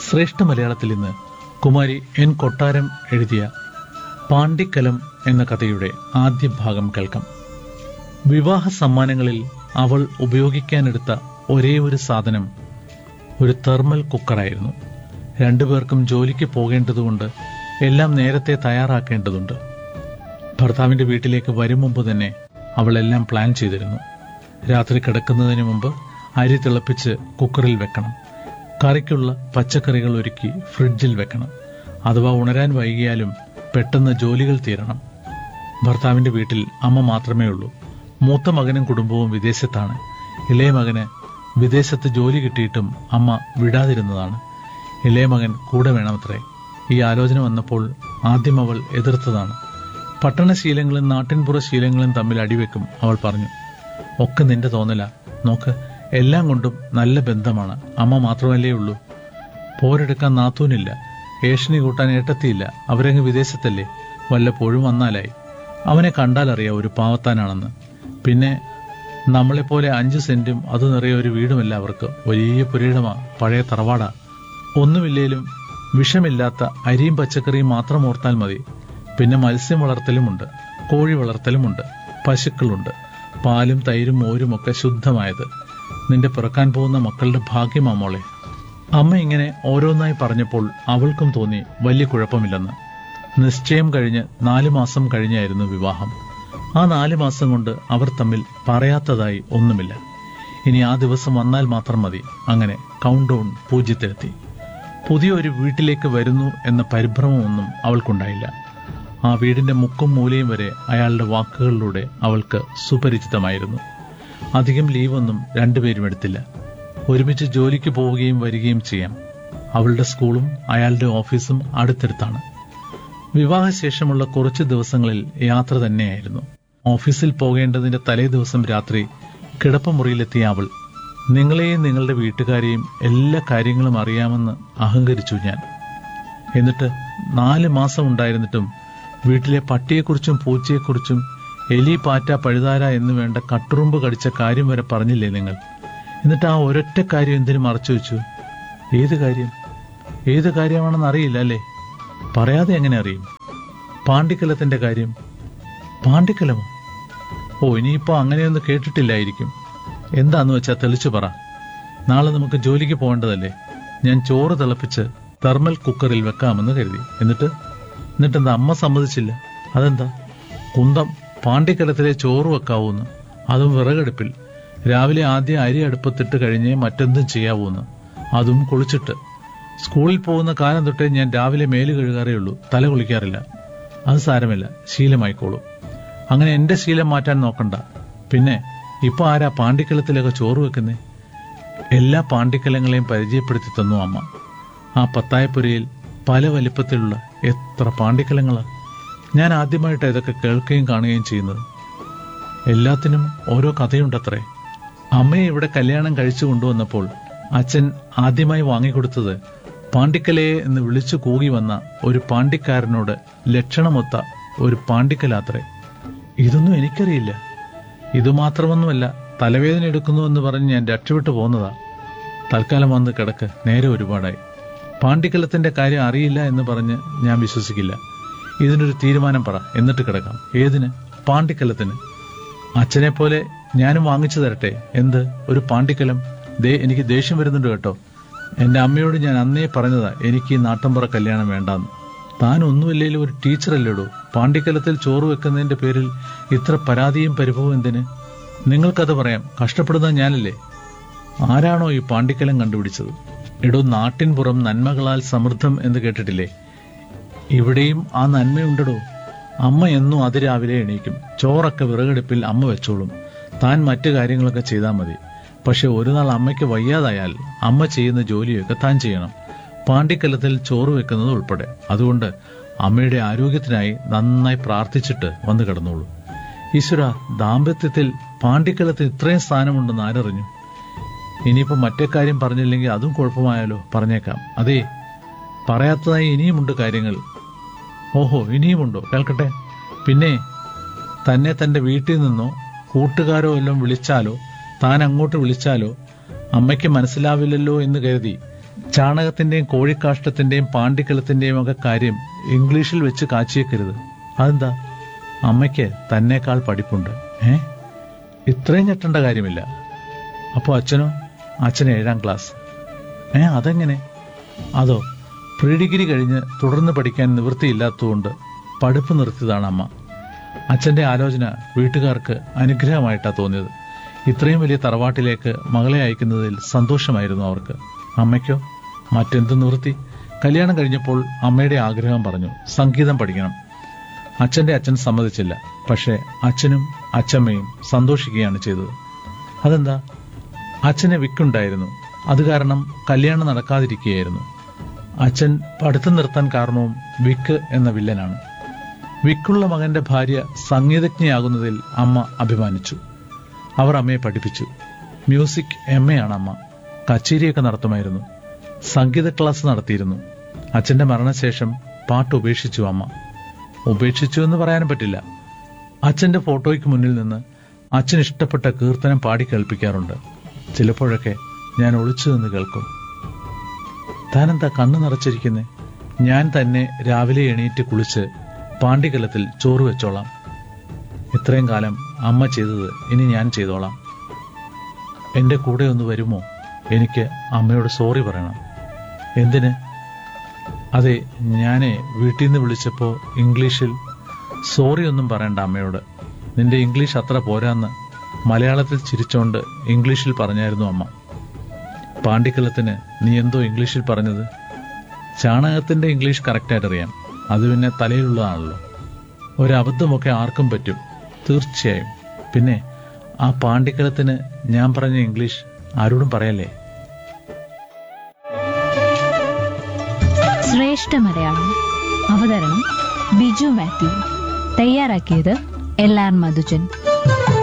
ശ്രേഷ്ഠ മലയാളത്തിൽ ഇന്ന് കുമാരി എൻ കൊട്ടാരം എഴുതിയ പാണ്ടിക്കലം എന്ന കഥയുടെ ആദ്യ ഭാഗം കേൾക്കാം വിവാഹ സമ്മാനങ്ങളിൽ അവൾ ഉപയോഗിക്കാനെടുത്ത ഒരേ ഒരു സാധനം ഒരു തെർമൽ കുക്കറായിരുന്നു രണ്ടുപേർക്കും ജോലിക്ക് പോകേണ്ടതുകൊണ്ട് എല്ലാം നേരത്തെ തയ്യാറാക്കേണ്ടതുണ്ട് ഭർത്താവിന്റെ വീട്ടിലേക്ക് വരും മുമ്പ് തന്നെ അവൾ എല്ലാം പ്ലാൻ ചെയ്തിരുന്നു രാത്രി കിടക്കുന്നതിന് മുമ്പ് അരി തിളപ്പിച്ച് കുക്കറിൽ വെക്കണം കറിക്കുള്ള പച്ചക്കറികൾ ഒരുക്കി ഫ്രിഡ്ജിൽ വെക്കണം അഥവാ ഉണരാൻ വൈകിയാലും പെട്ടെന്ന് ജോലികൾ തീരണം ഭർത്താവിന്റെ വീട്ടിൽ അമ്മ മാത്രമേ ഉള്ളൂ മൂത്ത മകനും കുടുംബവും വിദേശത്താണ് ഇളയ മകന് വിദേശത്ത് ജോലി കിട്ടിയിട്ടും അമ്മ വിടാതിരുന്നതാണ് ഇളയ മകൻ കൂടെ വേണമത്രേ ഈ ആലോചന വന്നപ്പോൾ ആദ്യം അവൾ എതിർത്തതാണ് പട്ടണശീലങ്ങളും നാട്ടിൻപുറ ശീലങ്ങളും തമ്മിൽ അടിവെക്കും അവൾ പറഞ്ഞു ഒക്കെ നിന്റെ തോന്നല നോക്ക് എല്ലാം കൊണ്ടും നല്ല ബന്ധമാണ് അമ്മ മാത്രമല്ലേ ഉള്ളൂ പോരെടുക്കാൻ നാത്തൂനില്ല ഏഷണി കൂട്ടാൻ ഏട്ടത്തിയില്ല അവരങ്ങ് വിദേശത്തല്ലേ വല്ലപ്പോഴും വന്നാലായി അവനെ കണ്ടാലറിയാം ഒരു പാവത്താനാണെന്ന് പിന്നെ നമ്മളെപ്പോലെ അഞ്ച് സെന്റും അത് നിറയെ ഒരു വീടുമല്ല അവർക്ക് വലിയ പുരയിടമാ പഴയ തറവാടാ ഒന്നുമില്ലേലും വിഷമില്ലാത്ത അരിയും പച്ചക്കറിയും മാത്രം ഓർത്താൽ മതി പിന്നെ മത്സ്യം വളർത്തലുമുണ്ട് കോഴി വളർത്തലുമുണ്ട് പശുക്കളുണ്ട് പാലും തൈരും മോരും ഒക്കെ ശുദ്ധമായത് നിന്റെ പിറക്കാൻ പോകുന്ന മക്കളുടെ ഭാഗ്യമാ മോളെ അമ്മ ഇങ്ങനെ ഓരോന്നായി പറഞ്ഞപ്പോൾ അവൾക്കും തോന്നി വലിയ കുഴപ്പമില്ലെന്ന് നിശ്ചയം കഴിഞ്ഞ് നാലു മാസം കഴിഞ്ഞായിരുന്നു വിവാഹം ആ നാല് മാസം കൊണ്ട് അവർ തമ്മിൽ പറയാത്തതായി ഒന്നുമില്ല ഇനി ആ ദിവസം വന്നാൽ മാത്രം മതി അങ്ങനെ കൗണ്ട് ഡൗൺ പൂജ്യത്തിലെത്തി പുതിയ ഒരു വീട്ടിലേക്ക് വരുന്നു എന്ന പരിഭ്രമമൊന്നും അവൾക്കുണ്ടായില്ല ആ വീടിന്റെ മുക്കും മൂലയും വരെ അയാളുടെ വാക്കുകളിലൂടെ അവൾക്ക് സുപരിചിതമായിരുന്നു അധികം ലീവൊന്നും രണ്ടുപേരും എടുത്തില്ല ഒരുമിച്ച് ജോലിക്ക് പോവുകയും വരികയും ചെയ്യാം അവളുടെ സ്കൂളും അയാളുടെ ഓഫീസും അടുത്തടുത്താണ് വിവാഹശേഷമുള്ള കുറച്ച് ദിവസങ്ങളിൽ യാത്ര തന്നെയായിരുന്നു ഓഫീസിൽ പോകേണ്ടതിന്റെ തലേ ദിവസം രാത്രി കിടപ്പമുറിയിലെത്തിയ അവൾ നിങ്ങളെയും നിങ്ങളുടെ വീട്ടുകാരെയും എല്ലാ കാര്യങ്ങളും അറിയാമെന്ന് അഹങ്കരിച്ചു ഞാൻ എന്നിട്ട് നാല് മാസം ഉണ്ടായിരുന്നിട്ടും വീട്ടിലെ പട്ടിയെക്കുറിച്ചും പൂച്ചയെക്കുറിച്ചും എലി പാറ്റ പഴുതാര എന്ന് വേണ്ട കട്ടുറുമ്പ് കടിച്ച കാര്യം വരെ പറഞ്ഞില്ലേ നിങ്ങൾ എന്നിട്ട് ആ ഒരൊറ്റ കാര്യം എന്തിനു മറച്ചു വെച്ചു ഏത് കാര്യം ഏത് കാര്യമാണെന്ന് അറിയില്ല അല്ലേ പറയാതെ എങ്ങനെ അറിയും പാണ്ടിക്കലത്തിന്റെ കാര്യം പാണ്ടിക്കലമോ ഓ ഇനിയിപ്പോ അങ്ങനെയൊന്നും കേട്ടിട്ടില്ലായിരിക്കും എന്താന്ന് വെച്ചാ തെളിച്ചു പറ നാളെ നമുക്ക് ജോലിക്ക് പോകേണ്ടതല്ലേ ഞാൻ ചോറ് തിളപ്പിച്ച് തെർമൽ കുക്കറിൽ വെക്കാമെന്ന് കരുതി എന്നിട്ട് എന്നിട്ട് എന്താ അമ്മ സമ്മതിച്ചില്ല അതെന്താ കുന്തം പാണ്ടിക്കലത്തിലെ ചോറ് വെക്കാവൂന്ന് അതും വിറകടുപ്പിൽ രാവിലെ ആദ്യം അരി അടുപ്പത്തിട്ട് കഴിഞ്ഞേ മറ്റെന്തും ചെയ്യാവൂന്ന് അതും കുളിച്ചിട്ട് സ്കൂളിൽ പോകുന്ന കാലം തൊട്ടേ ഞാൻ രാവിലെ മേല് കഴുകാറേ ഉള്ളൂ തല കുളിക്കാറില്ല അത് സാരമില്ല ശീലമായിക്കോളൂ അങ്ങനെ എന്റെ ശീലം മാറ്റാൻ നോക്കണ്ട പിന്നെ ഇപ്പൊ ആരാ പാണ്ടിക്കലത്തിലൊക്കെ ചോറ് വെക്കുന്നേ എല്ലാ പാണ്ടിക്കലങ്ങളെയും പരിചയപ്പെടുത്തി തന്നു അമ്മ ആ പത്തായപ്പുരയിൽ പല വലിപ്പത്തിലുള്ള എത്ര പാണ്ടിക്കലങ്ങളാ ഞാൻ ആദ്യമായിട്ട് ഇതൊക്കെ കേൾക്കുകയും കാണുകയും ചെയ്യുന്നത് എല്ലാത്തിനും ഓരോ കഥയുണ്ടത്രേ അമ്മയെ ഇവിടെ കല്യാണം കഴിച്ചു കൊണ്ടുവന്നപ്പോൾ അച്ഛൻ ആദ്യമായി വാങ്ങിക്കൊടുത്തത് പാണ്ടിക്കലയെ എന്ന് വിളിച്ചു കൂകി വന്ന ഒരു പാണ്ടിക്കാരനോട് ലക്ഷണമൊത്ത ഒരു പാണ്ടിക്കലാത്രേ ഇതൊന്നും എനിക്കറിയില്ല ഇതുമാത്രമൊന്നുമല്ല തലവേദന എടുക്കുന്നുവെന്ന് പറഞ്ഞ് ഞാൻ രക്ഷപ്പെട്ടു പോന്നതാ തൽക്കാലം വന്ന് കിടക്ക് നേരെ ഒരുപാടായി പാണ്ടിക്കലത്തിന്റെ കാര്യം അറിയില്ല എന്ന് പറഞ്ഞ് ഞാൻ വിശ്വസിക്കില്ല ഇതിനൊരു തീരുമാനം പറ എന്നിട്ട് കിടക്കാം ഏതിന് പാണ്ടിക്കലത്തിന് അച്ഛനെ പോലെ ഞാനും വാങ്ങിച്ചു തരട്ടെ എന്ത് ഒരു പാണ്ടിക്കലം ദേ എനിക്ക് ദേഷ്യം വരുന്നുണ്ട് കേട്ടോ എന്റെ അമ്മയോട് ഞാൻ അന്നേ പറഞ്ഞതാ എനിക്ക് ഈ നാട്ടമ്പുറ കല്യാണം വേണ്ടാന്ന് താൻ ഒന്നുമില്ലേലും ഒരു ടീച്ചറല്ലേടോ പാണ്ടിക്കലത്തിൽ ചോറ് വെക്കുന്നതിന്റെ പേരിൽ ഇത്ര പരാതിയും പരിഭവം എന്തിന് നിങ്ങൾക്കത് പറയാം കഷ്ടപ്പെടുന്നത് ഞാനല്ലേ ആരാണോ ഈ പാണ്ടിക്കലം കണ്ടുപിടിച്ചത് എടോ നാട്ടിൻപുറം നന്മകളാൽ സമൃദ്ധം എന്ന് കേട്ടിട്ടില്ലേ ഇവിടെയും ആ നന്മയുണ്ടടോ അമ്മ എന്നും അതിരാവിലെ എണീക്കും ചോറൊക്കെ വിറകെടുപ്പിൽ അമ്മ വെച്ചോളും താൻ മറ്റു കാര്യങ്ങളൊക്കെ ചെയ്താൽ മതി പക്ഷെ ഒരു നാൾ അമ്മയ്ക്ക് വയ്യാതായാൽ അമ്മ ചെയ്യുന്ന ജോലിയൊക്കെ താൻ ചെയ്യണം പാണ്ടിക്കലത്തിൽ ചോറ് വെക്കുന്നത് ഉൾപ്പെടെ അതുകൊണ്ട് അമ്മയുടെ ആരോഗ്യത്തിനായി നന്നായി പ്രാർത്ഥിച്ചിട്ട് വന്നു കിടന്നോളൂ ഈശ്വര ദാമ്പത്യത്തിൽ പാണ്ടിക്കലത്തിൽ ഇത്രയും സ്ഥാനമുണ്ടെന്ന് ആരറിഞ്ഞു ഇനിയിപ്പോ മറ്റേ കാര്യം പറഞ്ഞില്ലെങ്കിൽ അതും കുഴപ്പമായാലോ പറഞ്ഞേക്കാം അതേ പറയാത്തതായി ഇനിയുമുണ്ട് കാര്യങ്ങൾ ഓഹോ ഇനിയുമുണ്ടോ കേൾക്കട്ടെ പിന്നെ തന്നെ തന്റെ വീട്ടിൽ നിന്നോ കൂട്ടുകാരോ എല്ലാം വിളിച്ചാലോ താൻ അങ്ങോട്ട് വിളിച്ചാലോ അമ്മയ്ക്ക് മനസ്സിലാവില്ലല്ലോ എന്ന് കരുതി ചാണകത്തിന്റെയും കോഴിക്കാഷ്ടത്തിന്റെയും പാണ്ടിക്കലത്തിന്റെയും ഒക്കെ കാര്യം ഇംഗ്ലീഷിൽ വെച്ച് കാച്ചിയേക്കരുത് അതെന്താ അമ്മയ്ക്ക് തന്നേക്കാൾ പഠിപ്പുണ്ട് ഏ ഇത്രയും ഞെട്ടേണ്ട കാര്യമില്ല അപ്പോൾ അച്ഛനോ അച്ഛൻ ഏഴാം ക്ലാസ് ഏ അതെങ്ങനെ അതോ പ്രീ ഡിഗ്രി കഴിഞ്ഞ് തുടർന്ന് പഠിക്കാൻ നിവൃത്തിയില്ലാത്തതുകൊണ്ട് പഠിപ്പ് നിർത്തിയതാണ് അമ്മ അച്ഛന്റെ ആലോചന വീട്ടുകാർക്ക് അനുഗ്രഹമായിട്ടാണ് തോന്നിയത് ഇത്രയും വലിയ തറവാട്ടിലേക്ക് മകളെ അയക്കുന്നതിൽ സന്തോഷമായിരുന്നു അവർക്ക് അമ്മയ്ക്കോ മറ്റെന്ത് നിവൃത്തി കല്യാണം കഴിഞ്ഞപ്പോൾ അമ്മയുടെ ആഗ്രഹം പറഞ്ഞു സംഗീതം പഠിക്കണം അച്ഛന്റെ അച്ഛൻ സമ്മതിച്ചില്ല പക്ഷേ അച്ഛനും അച്ഛമ്മയും സന്തോഷിക്കുകയാണ് ചെയ്തത് അതെന്താ അച്ഛന് വിക്കുണ്ടായിരുന്നു അത് കാരണം കല്യാണം നടക്കാതിരിക്കുകയായിരുന്നു അച്ഛൻ പഠിത്തം നിർത്താൻ കാരണവും വിക്ക് എന്ന വില്ലനാണ് വിക്കുള്ള മകന്റെ ഭാര്യ സംഗീതജ്ഞയാകുന്നതിൽ അമ്മ അഭിമാനിച്ചു അവർ അമ്മയെ പഠിപ്പിച്ചു മ്യൂസിക് എം എ ആണ് അമ്മ കച്ചേരിയൊക്കെ നടത്തുമായിരുന്നു സംഗീത ക്ലാസ് നടത്തിയിരുന്നു അച്ഛന്റെ മരണശേഷം പാട്ട് ഉപേക്ഷിച്ചു അമ്മ ഉപേക്ഷിച്ചു എന്ന് പറയാനും പറ്റില്ല അച്ഛന്റെ ഫോട്ടോയ്ക്ക് മുന്നിൽ നിന്ന് അച്ഛൻ ഇഷ്ടപ്പെട്ട കീർത്തനം പാടി കേൾപ്പിക്കാറുണ്ട് ചിലപ്പോഴൊക്കെ ഞാൻ ഒളിച്ചു നിന്ന് കേൾക്കും താനെന്താ കണ്ണു നിറച്ചിരിക്കുന്നേ ഞാൻ തന്നെ രാവിലെ എണീറ്റ് കുളിച്ച് പാണ്ടിക്കലത്തിൽ ചോറ് വെച്ചോളാം ഇത്രയും കാലം അമ്മ ചെയ്തത് ഇനി ഞാൻ ചെയ്തോളാം എന്റെ കൂടെ ഒന്ന് വരുമോ എനിക്ക് അമ്മയോട് സോറി പറയണം എന്തിന് അതെ ഞാനേ വീട്ടിൽ നിന്ന് വിളിച്ചപ്പോൾ ഇംഗ്ലീഷിൽ സോറി ഒന്നും പറയണ്ട അമ്മയോട് നിന്റെ ഇംഗ്ലീഷ് അത്ര പോരാന്ന് മലയാളത്തിൽ ചിരിച്ചോണ്ട് ഇംഗ്ലീഷിൽ പറഞ്ഞായിരുന്നു അമ്മ പാണ്ടിക്കലത്തിന് നീ എന്തോ ഇംഗ്ലീഷിൽ പറഞ്ഞത് ചാണകത്തിന്റെ ഇംഗ്ലീഷ് കറക്റ്റായിട്ട് അറിയാം അത് പിന്നെ തലയിലുള്ളതാണല്ലോ ഒരബദ്ധമൊക്കെ ആർക്കും പറ്റും തീർച്ചയായും പിന്നെ ആ പാണ്ടിക്കലത്തിന് ഞാൻ പറഞ്ഞ ഇംഗ്ലീഷ് ആരോടും പറയല്ലേ ശ്രേഷ്ഠ മലയാളം അവതരണം ബിജു മാത്യു തയ്യാറാക്കിയത് എൽ ആർ മധുജൻ